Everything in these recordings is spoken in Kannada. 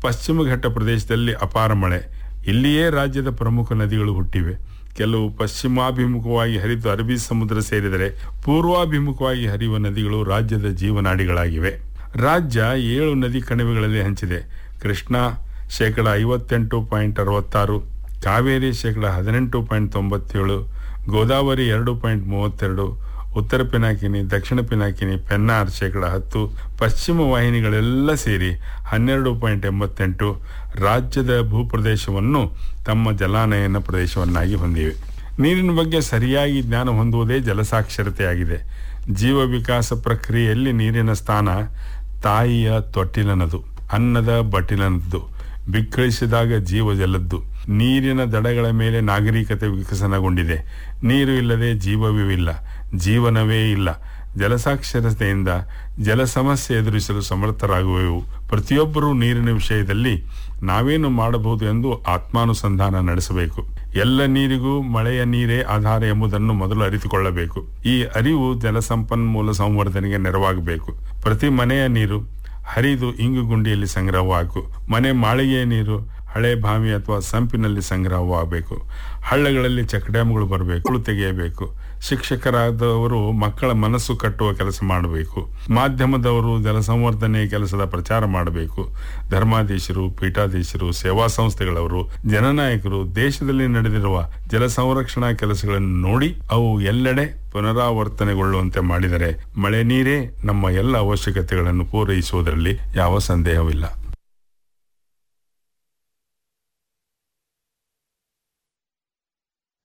ಪಶ್ಚಿಮ ಘಟ್ಟ ಪ್ರದೇಶದಲ್ಲಿ ಅಪಾರ ಮಳೆ ಇಲ್ಲಿಯೇ ರಾಜ್ಯದ ಪ್ರಮುಖ ನದಿಗಳು ಹುಟ್ಟಿವೆ ಕೆಲವು ಪಶ್ಚಿಮಾಭಿಮುಖವಾಗಿ ಹರಿದು ಅರಬ್ಬಿ ಸಮುದ್ರ ಸೇರಿದರೆ ಪೂರ್ವಾಭಿಮುಖವಾಗಿ ಹರಿಯುವ ನದಿಗಳು ರಾಜ್ಯದ ಜೀವನಾಡಿಗಳಾಗಿವೆ ರಾಜ್ಯ ಏಳು ನದಿ ಕಣಿವೆಗಳಲ್ಲಿ ಹಂಚಿದೆ ಕೃಷ್ಣ ಶೇಕಡ ಐವತ್ತೆಂಟು ಪಾಯಿಂಟ್ ಅರವತ್ತಾರು ಕಾವೇರಿ ಶೇಕಡ ಹದಿನೆಂಟು ಪಾಯಿಂಟ್ ತೊಂಬತ್ತೇಳು ಗೋದಾವರಿ ಎರಡು ಪಾಯಿಂಟ್ ಮೂವತ್ತೆರಡು ಉತ್ತರ ಪಿನಾಕಿನಿ ದಕ್ಷಿಣ ಪಿನಾಕಿನಿ ಪೆನ್ನಾರ್ ಶೇಕಡ ಹತ್ತು ಪಶ್ಚಿಮ ವಾಹಿನಿಗಳೆಲ್ಲ ಸೇರಿ ಹನ್ನೆರಡು ಪಾಯಿಂಟ್ ಎಂಬತ್ತೆಂಟು ರಾಜ್ಯದ ಭೂಪ್ರದೇಶವನ್ನು ತಮ್ಮ ಜಲಾನಯನ ಪ್ರದೇಶವನ್ನಾಗಿ ಹೊಂದಿವೆ ನೀರಿನ ಬಗ್ಗೆ ಸರಿಯಾಗಿ ಜ್ಞಾನ ಹೊಂದುವುದೇ ಜಲಸಾಕ್ಷರತೆಯಾಗಿದೆ ಜೀವ ವಿಕಾಸ ಪ್ರಕ್ರಿಯೆಯಲ್ಲಿ ನೀರಿನ ಸ್ಥಾನ ತಾಯಿಯ ತೊಟ್ಟಿಲನದು ಅನ್ನದ ಬಟ್ಟಿಲನದ್ದು ಬಿಕ್ಕಳಿಸಿದಾಗ ಜೀವ ಜಲದ್ದು ನೀರಿನ ದಡಗಳ ಮೇಲೆ ನಾಗರಿಕತೆ ವಿಕಸನಗೊಂಡಿದೆ ನೀರು ಇಲ್ಲದೆ ಜೀವವೇ ಇಲ್ಲ ಜೀವನವೇ ಇಲ್ಲ ಜಲಸಾಕ್ಷರತೆಯಿಂದ ಜಲ ಸಮಸ್ಯೆ ಎದುರಿಸಲು ಸಮರ್ಥರಾಗುವೆವು ಪ್ರತಿಯೊಬ್ಬರೂ ನೀರಿನ ವಿಷಯದಲ್ಲಿ ನಾವೇನು ಮಾಡಬಹುದು ಎಂದು ಆತ್ಮಾನುಸಂಧಾನ ನಡೆಸಬೇಕು ಎಲ್ಲ ನೀರಿಗೂ ಮಳೆಯ ನೀರೇ ಆಧಾರ ಎಂಬುದನ್ನು ಮೊದಲು ಅರಿತುಕೊಳ್ಳಬೇಕು ಈ ಅರಿವು ಜಲಸಂಪನ್ಮೂಲ ಸಂವರ್ಧನೆಗೆ ನೆರವಾಗಬೇಕು ಪ್ರತಿ ಮನೆಯ ನೀರು ಹರಿದು ಇಂಗು ಗುಂಡಿಯಲ್ಲಿ ಸಂಗ್ರಹವಾಗಬೇಕು ಮನೆ ಮಾಳಿಗೆಯ ನೀರು ಹಳೆ ಬಾವಿ ಅಥವಾ ಸಂಪಿನಲ್ಲಿ ಸಂಗ್ರಹವಾಗಬೇಕು ಹಳ್ಳಗಳಲ್ಲಿ ಚೆಕ್ ಡ್ಯಾಮ್ಗಳು ಬರಬೇಕು ಹುಳು ತೆಗೆಯಬೇಕು ಶಿಕ್ಷಕರಾದವರು ಮಕ್ಕಳ ಮನಸ್ಸು ಕಟ್ಟುವ ಕೆಲಸ ಮಾಡಬೇಕು ಮಾಧ್ಯಮದವರು ಜಲ ಸಂವರ್ಧನೆ ಕೆಲಸದ ಪ್ರಚಾರ ಮಾಡಬೇಕು ಧರ್ಮಾಧೀಶರು ಪೀಠಾಧೀಶರು ಸೇವಾ ಸಂಸ್ಥೆಗಳವರು ಜನನಾಯಕರು ದೇಶದಲ್ಲಿ ನಡೆದಿರುವ ಜಲ ಸಂರಕ್ಷಣಾ ಕೆಲಸಗಳನ್ನು ನೋಡಿ ಅವು ಎಲ್ಲೆಡೆ ಪುನರಾವರ್ತನೆಗೊಳ್ಳುವಂತೆ ಮಾಡಿದರೆ ಮಳೆ ನೀರೇ ನಮ್ಮ ಎಲ್ಲ ಅವಶ್ಯಕತೆಗಳನ್ನು ಪೂರೈಸುವುದರಲ್ಲಿ ಯಾವ ಸಂದೇಹವಿಲ್ಲ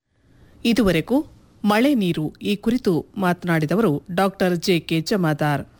ಇದುವರೆಗೂ ಮಳೆ ನೀರು ಈ ಕುರಿತು ಮಾತನಾಡಿದವರು ಡಾಕ್ಟರ್ ಜೆ ಕೆ ಜಮಾದಾರ್